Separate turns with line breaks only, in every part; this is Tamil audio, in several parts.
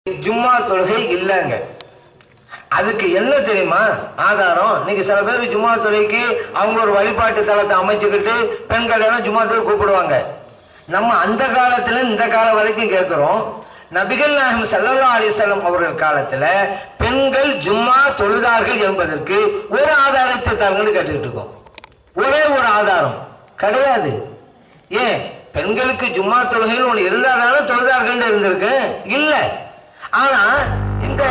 ஜும்மா தொழுகை இல்லைங்க அதுக்கு என்ன தெரியுமா ஆதாரம் இன்னைக்கு சில பேர் ஜும்மா தொழுகைக்கு அவங்க ஒரு வழிபாட்டு தலத்தை அமைச்சுக்கிட்டு பெண்கள் எல்லாம் ஜும்மா தொழுகை கூப்பிடுவாங்க நம்ம அந்த காலத்துல இந்த காலம் வரைக்கும் கேட்கிறோம் நபிகள் நாயகம் ஸல்லல்லாஹு அலைஹி வஸல்லம் அவர்கள் காலத்துல பெண்கள் ஜும்மா தொழுதார்கள் என்பதற்கு ஒரு ஆதாரத்தை தாருங்கன்னு கேட்டுக்கிட்டு இருக்கோம் ஒரே ஒரு ஆதாரம் கிடையாது ஏன் பெண்களுக்கு ஜும்மா தொழுகைன்னு ஒன்று இருந்தாதானே தொழுதார்கள் இருந்திருக்கு இல்ல ஆனா இந்த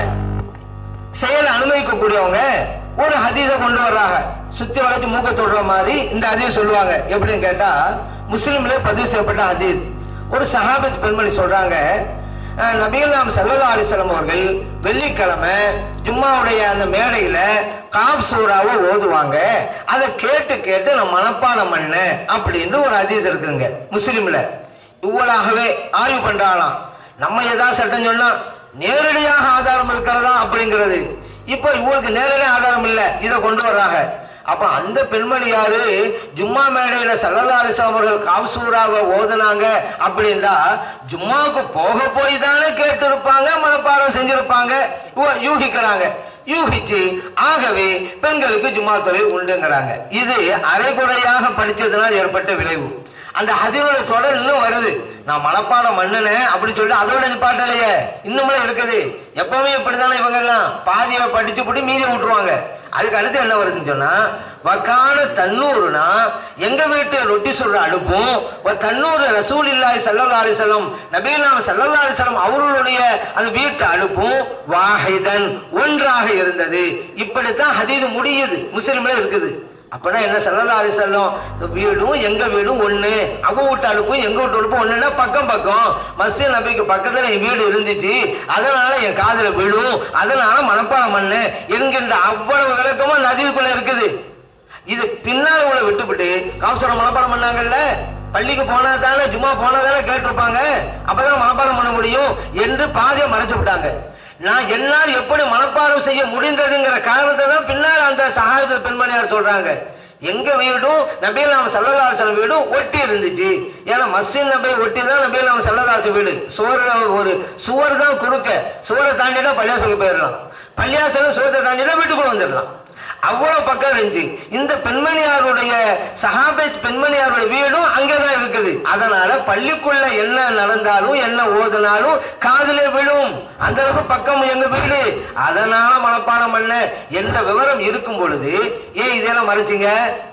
செயலை அனுமதிக்கக்கூடியவங்க ஒரு ஹதீஸை கொண்டு வர்றாங்க சுத்தி வளைச்சு மூக்க தொடுற மாதிரி இந்த ஹதீஸ் சொல்லுவாங்க எப்படின்னு கேட்டா முஸ்லிம்ல பதிவு செய்யப்பட்ட ஹதீஸ் ஒரு சஹாபத் பெண்மணி சொல்றாங்க அஹ், நபிகள் நாம் சல்லல்லா அலிஸ்லாம் அவர்கள் வெள்ளிக்கிழமை ஜும்மாவுடைய அந்த மேடையில காப் சூறாவை ஓதுவாங்க அதை கேட்டு கேட்டு நான் மனப்பாடம் பண்ணேன் அப்படின்னு ஒரு ஹதீஸ் இருக்குங்க முஸ்லிம்ல இவ்வளாகவே ஆய்வு பண்றாங்களாம் நம்ம ஏதாவது சட்டம் சொன்னா நேரடியாக ஆதாரம் இருக்கிறதா அப்படிங்கிறது இப்போ இவங்களுக்கு நேரடி ஆதாரம் இல்ல இதை கொண்டு வர்றாங்க அப்ப அந்த பெண்மணி யாரு ஜும்மா மேடையில சல்லல்லா அலிஸ்லாம் அவர்கள் காப்சூராவை ஓதுனாங்க அப்படின்னா ஜும்மாவுக்கு போக போய் தானே கேட்டு இருப்பாங்க மனப்பாடம் செஞ்சிருப்பாங்க இவ- யூகிக்கிறாங்க யூகிச்சு ஆகவே பெண்களுக்கு ஜும்மா தொழில் உண்டுங்கிறாங்க இது அரைகுறையாக படிச்சதுனால் ஏற்பட்ட விளைவு அந்த ஹதீரோட தொடர் இன்னும் வருது நான் மனப்பாடம் மண்ணுனேன் அப்படின்னு சொல்லிட்டு அதோட நிப்பாட்டலையே இன்னுமே இருக்குது எப்பவுமே இப்படிதானே இவங்க எல்லாம் பாதியை படிச்சு போட்டு மீதியை விட்டுருவாங்க அதுக்கு அடுத்து என்ன வருதுன்னு சொன்னா வக்கான தன்னூறுனா எங்க வீட்டு ரொட்டி சுடுற அடுப்பும் ஒரு தன்னூறு ரசூல் இல்லாய் சல்லல்லா அலிசல்லம் நபீலாம் சல்லல்லா அலிசல்லம் அவர்களுடைய அந்த வீட்டு அடுப்பும் வாஹிதன் ஒன்றாக இருந்தது இப்படித்தான் ஹதீது முடியுது முஸ்லிம்ல இருக்குது அப்பனா என்ன சல்லல்லா அலிசல்லம் வீடும் எங்க வீடும் ஒண்ணு அவங்க வீட்டு அடுப்பும் எங்க வீட்டு அடுப்பும் ஒண்ணுன்னா பக்கம் பக்கம் மஸ்ஜித் நபிக்கு பக்கத்துல என் வீடு இருந்துச்சு அதனால என் காதுல விழும் அதனால மனப்பாடம் பண்ணு என்கின்ற அவ்வளவு விளக்கமும் அந்த அதிகுள்ள இருக்குது இது பின்னால் உள்ள விட்டுவிட்டு கவுசரம் மனப்பாடம் பண்ணாங்கல்ல பள்ளிக்கு போனா தானே சும்மா போனா தானே கேட்டிருப்பாங்க அப்பதான் மனப்பாடம் பண்ண முடியும் என்று பாதியை மறைச்சு விட்டாங்க நான் என்னால் எப்படி மனப்பாடம் செய்ய முடிந்ததுங்கிற காரணத்தை தான் பின்னால் அந்த சகாய பெண்மணியார் சொல்றாங்க எங்க வீடும் நபிகள் நாம சல்லதாசன வீடும் ஒட்டி இருந்துச்சு ஏன்னா மஸ்ஜித் நபை ஒட்டி தான் நபிகள் நாம சல்லதாச வீடு சுவர் ஒரு சுவர் தான் குறுக்க சுவரை தாண்டினா பள்ளியாசலுக்கு போயிடலாம் பள்ளியாசல சுவரை தாண்டினா வீட்டுக்குள்ள வந்துடலாம் அவ்வளவு பக்கம் இருந்துச்சு இந்த பெண்மணியாருடைய சஹாபத் பெண்மணியாருடைய வீடும் அங்கதான் இருக்குது அதனால பள்ளிக்குள்ள என்ன நடந்தாலும் என்ன ஓதுனாலும் காதுல விழும் அந்த அளவுக்கு பக்கம் எங்க வீடு அதனால மனப்பாடம் பண்ண என்ற விவரம் இருக்கும் பொழுது ஏன் இதெல்லாம் மறைச்சிங்க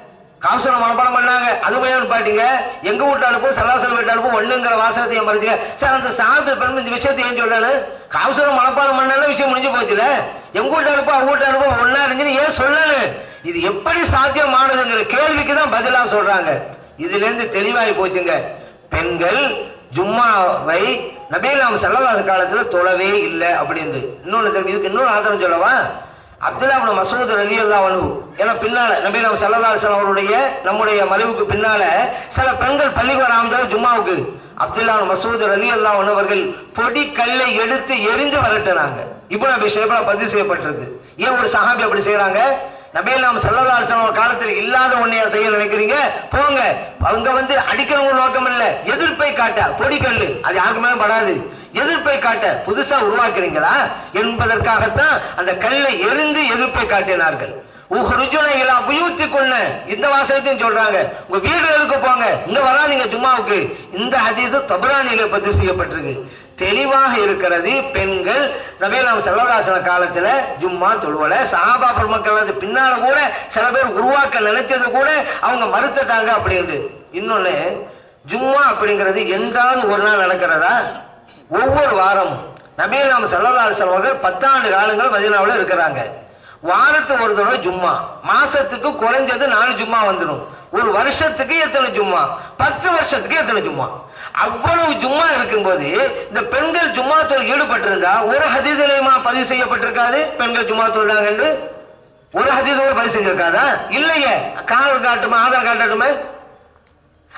காசுல மனப்பாடம் பண்ணாங்க அது போய் பாட்டீங்க எங்க வீட்டு அனுப்பும் சல்லாசல் வீட்டு அனுப்பும் ஒண்ணுங்கிற வாசகத்தை ஏன் மறைச்சிங்க சார் அந்த சாபி பெண் இந்த விஷயத்தை ஏன் சொல்றாரு காசுல மனப்பாடம் பண்ணாலும் விஷயம் முடிஞ்சு போச்சுல எங்க வீட்டு அனுப்பும் அவங்க வீட்டு அனுப்பும் ஒன்னா இருந்துன்னு ஏன் சொல்லணும் இது எப்படி சாத்தியமானதுங்கிற கேள்விக்கு தான் பதிலா சொல்றாங்க இதுல இருந்து தெளிவாகி போச்சுங்க பெண்கள் ஜும்மாவை நபீலாம் செல்லதாச காலத்துல தொழவே இல்லை அப்படின்னு இன்னொன்னு தெரியும் இதுக்கு இன்னொரு ஆதாரம் சொல்லவா அப்துல்லா இப்னு மசூத் ரலியல்லாஹு அன்ஹு ஏன்னா பின்னால நபி நம்ம ஸல்லல்லாஹு அலைஹி வஸல்லம் அவருடைய நம்முடைய மறைவுக்கு பின்னால சில பெண்கள் பள்ளிக்கு வராமல் ஜும்மாவுக்கு அப்துல்லா இப்னு மசூத் ரலியல்லாஹு அன்ஹு அவர்கள் பொடி கல்லை எடுத்து எரிந்து விரட்டினாங்க இப்போ நபி ஷேபா பதிவு செய்யப்பட்டிருக்கு ஏன் ஒரு சஹாபி அப்படி செய்றாங்க நபிகள் நாம் சல்லல்லா அலிஸ்லாம் காலத்தில் இல்லாத ஒன்னையா செய்ய நினைக்கிறீங்க போங்க அவங்க வந்து அடிக்கணும் ஒரு நோக்கம் இல்ல எதிர்ப்பை காட்ட பொடிக்கல்லு அது யாருக்குமே படாது எதிர்ப்பை காட்ட புதுசா உருவாக்குறீங்களா என்பதற்காகத்தான் அந்த கல்லை எரிந்து எதிர்ப்பை காட்டினார்கள் உஹ்ருஜுன இலா புயூத்திக்குன்ன இந்த வாசகத்தையும் சொல்றாங்க உங்க வீடு எதுக்கு போங்க இங்க வராதீங்க ஜும்மாவுக்கு இந்த ஹதீஸ் தபரானியில பதிவு செய்யப்பட்டிருக்கு தெளிவாக இருக்கிறது பெண்கள் நபீலாம் செல்லதாசன காலத்துல ஜும்மா தொழுவல சஹாபா பெருமக்கள் அது பின்னால கூட சில பேர் உருவாக்க நினைச்சது கூட அவங்க மறுத்துட்டாங்க அப்படின்னு இன்னொன்னு ஜும்மா அப்படிங்கிறது என்றாவது ஒரு நாள் நடக்கிறதா ஒவ்வொரு வாரமும் நபீலாம் செல்லதாசன் அவர்கள் பத்தாண்டு காலங்கள் மதீனாவுல இருக்கிறாங்க வாரத்துக்கு ஒரு தடவை ஜும்மா மாசத்துக்கு குறைஞ்சது நாலு ஜும்மா வந்துடும் ஒரு வருஷத்துக்கு எத்தனை ஜும்மா பத்து வருஷத்துக்கு எத்தனை ஜும்மா அவ்வளவு ஜும்மா இருக்கும்போது இந்த பெண்கள் ஜும்மா தொழில் ஈடுபட்டிருந்தா ஒரு ஹதீதிலையுமா பதிவு செய்யப்பட்டிருக்காது பெண்கள் ஜும்மா தொழிலாங்க என்று ஒரு ஹதீதோட பதிவு செஞ்சிருக்காதா இல்லையே கார் காட்டுமா ஆதார் காட்டட்டுமே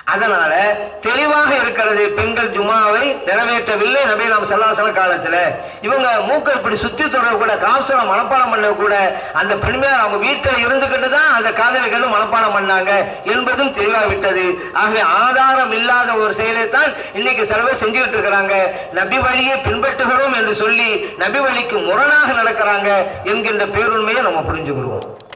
அதனால தெளிவாக இருக்கிறது பெண்கள் ஜுமாவை நிறைவேற்றவில்லை நபி நாம் சல்லாசல காலத்துல இவங்க மூக்கை இப்படி சுத்தி தொடர கூட காப்சல மனப்பாடம் பண்ண கூட அந்த பெண்மையார் அவங்க வீட்டில் இருந்துகிட்டு தான் அந்த காதலிகள் மனப்பாடம் பண்ணாங்க என்பதும் தெளிவாக விட்டது ஆகவே ஆதாரம் இல்லாத ஒரு செயலை தான் இன்னைக்கு சில பேர் செஞ்சுக்கிட்டு இருக்கிறாங்க நபி வழியை பின்பற்றுகிறோம் என்று சொல்லி நபி வழிக்கு முரணாக நடக்கிறாங்க என்கின்ற பேருண்மையை நம்ம புரிஞ்சுக்கிறோம்